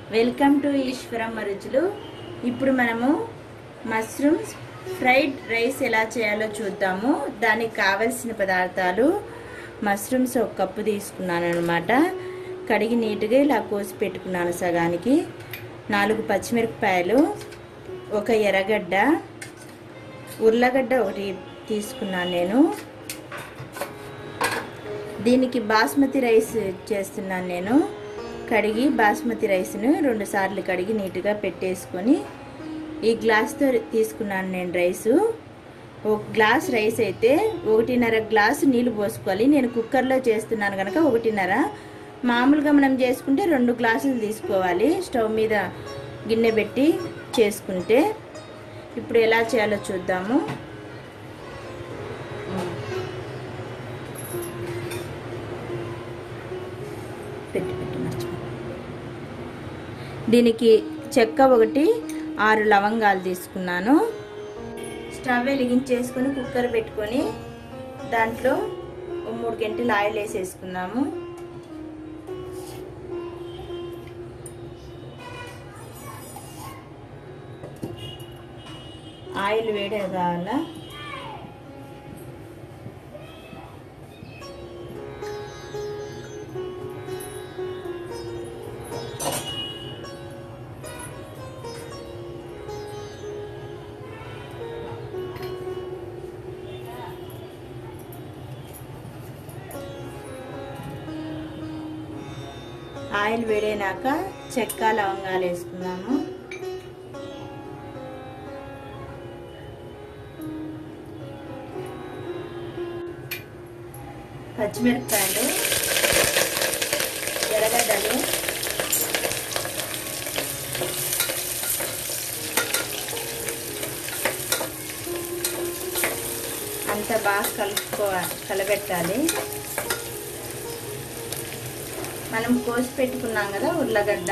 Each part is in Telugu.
వెల్కమ్ టు ఈశ్వరమ్మ రుచులు ఇప్పుడు మనము మష్రూమ్స్ ఫ్రైడ్ రైస్ ఎలా చేయాలో చూద్దాము దానికి కావలసిన పదార్థాలు మష్రూమ్స్ ఒక కప్పు తీసుకున్నాను అనమాట కడిగి నీట్గా ఇలా కోసి పెట్టుకున్నాను సగానికి నాలుగు పచ్చిమిరపకాయలు ఒక ఎర్రగడ్డ ఉర్లగడ్డ ఒకటి తీసుకున్నాను నేను దీనికి బాస్మతి రైస్ చేస్తున్నాను నేను కడిగి బాస్మతి రైస్ను రెండు సార్లు కడిగి నీట్గా పెట్టేసుకొని ఈ గ్లాస్తో తీసుకున్నాను నేను రైసు ఒక గ్లాస్ రైస్ అయితే ఒకటిన్నర గ్లాసు నీళ్ళు పోసుకోవాలి నేను కుక్కర్లో చేస్తున్నాను కనుక ఒకటిన్నర మామూలుగా మనం చేసుకుంటే రెండు గ్లాసులు తీసుకోవాలి స్టవ్ మీద గిన్నె పెట్టి చేసుకుంటే ఇప్పుడు ఎలా చేయాలో చూద్దాము పెట్టి పెట్టి మర్చిపో దీనికి చెక్క ఒకటి ఆరు లవంగాలు తీసుకున్నాను స్టవ్ వెలిగించేసుకొని కుక్కర్ పెట్టుకొని దాంట్లో ఓ మూడు గంటలు ఆయిల్ వేసేసుకుందాము ఆయిల్ వేడే కావాలా ఆయిల్ వేడైనాక చెక్క లవంగాలు వేసుకున్నాము పచ్చిమిరపకాయలు ఎర్రగడ్డలు అంత బాగా కలుపుకోవాలి కలబెట్టాలి మనం కోసి పెట్టుకున్నాం కదా ఉర్లగడ్డ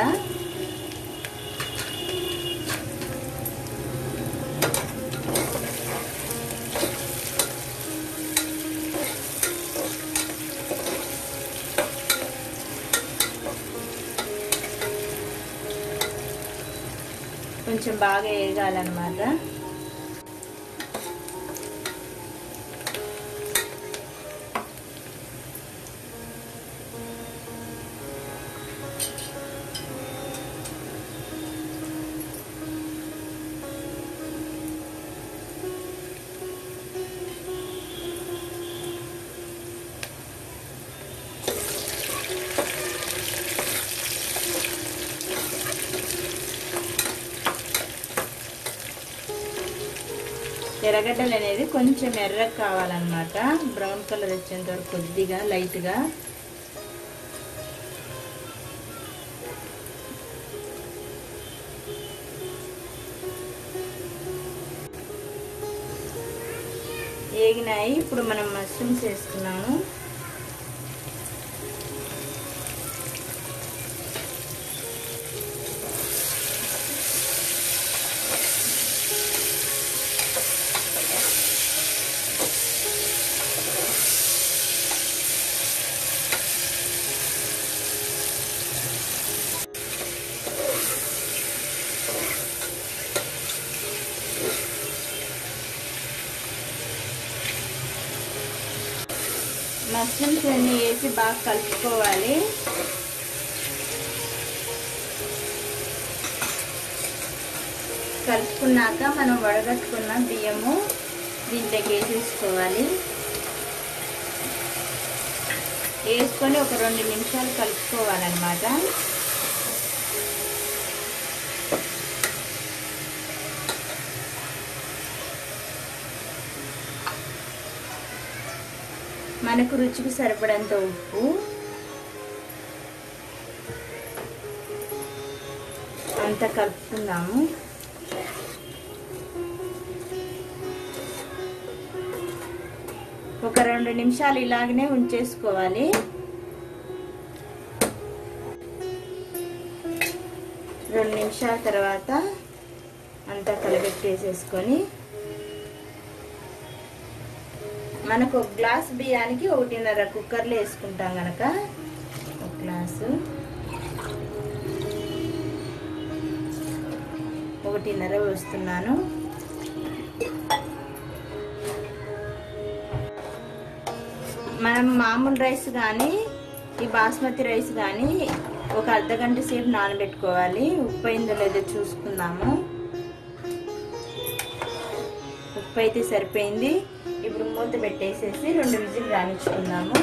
కొంచెం బాగా వేగాలన్నమాట ఎర్రగడ్డలు అనేది కొంచెం ఎర్రగా కావాలన్నమాట బ్రౌన్ కలర్ వచ్చేంత వరకు కొద్దిగా లైట్గా ఏగినాయి ఇప్పుడు మనం మష్రూమ్స్ వేసుకున్నాము మష్రూమ్స్ అన్నీ వేసి బాగా కలుపుకోవాలి కలుపుకున్నాక మనం వడగట్టుకున్న బియ్యము దీంట్లోకి వేసేసుకోవాలి వేసుకొని ఒక రెండు నిమిషాలు కలుపుకోవాలన్నమాట మనకు రుచికి సరిపడంత ఉప్పు అంతా కలుపుకుందాము ఒక రెండు నిమిషాలు ఇలాగనే ఉంచేసుకోవాలి రెండు నిమిషాల తర్వాత అంతా కలబెట్టేసేసుకొని మనకు ఒక గ్లాస్ బియ్యానికి ఒకటిన్నర కుక్కర్లో వేసుకుంటాం కనుక ఒక గ్లాసు ఒకటిన్నర వేస్తున్నాను మనం మామూలు రైస్ కానీ ఈ బాస్మతి రైస్ కానీ ఒక అర్ధ గంట సేపు నానబెట్టుకోవాలి ఉప్పు అయిందో లేదో చూసుకుందాము ఉప్పు అయితే సరిపోయింది ఇప్పుడు మూత పెట్టేసేసి రెండు విజిల్ రాణించుకుందాము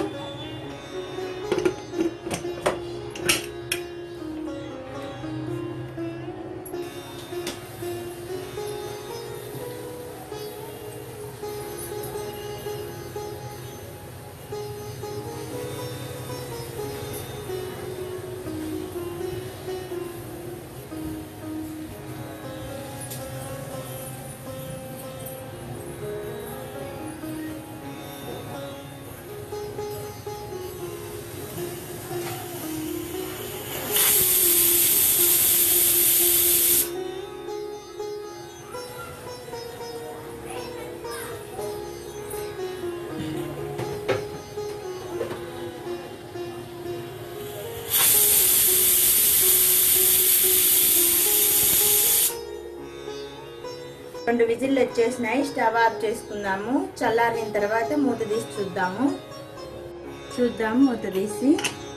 రెండు విజిల్లు వచ్చేసినాయి స్టవ్ ఆఫ్ చేసుకుందాము చల్లారిన తర్వాత మూత తీసి చూద్దాము చూద్దాం మూత తీసి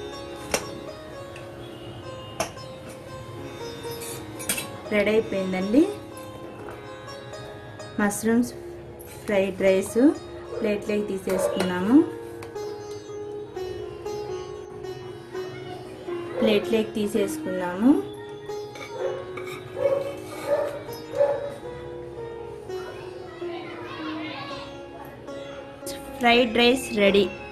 రెడీ అయిపోయిందండి మష్రూమ్స్ ఫ్రైడ్ రైస్ ప్లేట్లోకి తీసేసుకున్నాము ప్లేట్లోకి తీసేసుకున్నాము ఫ్రైడ్ రైస్ రెడీ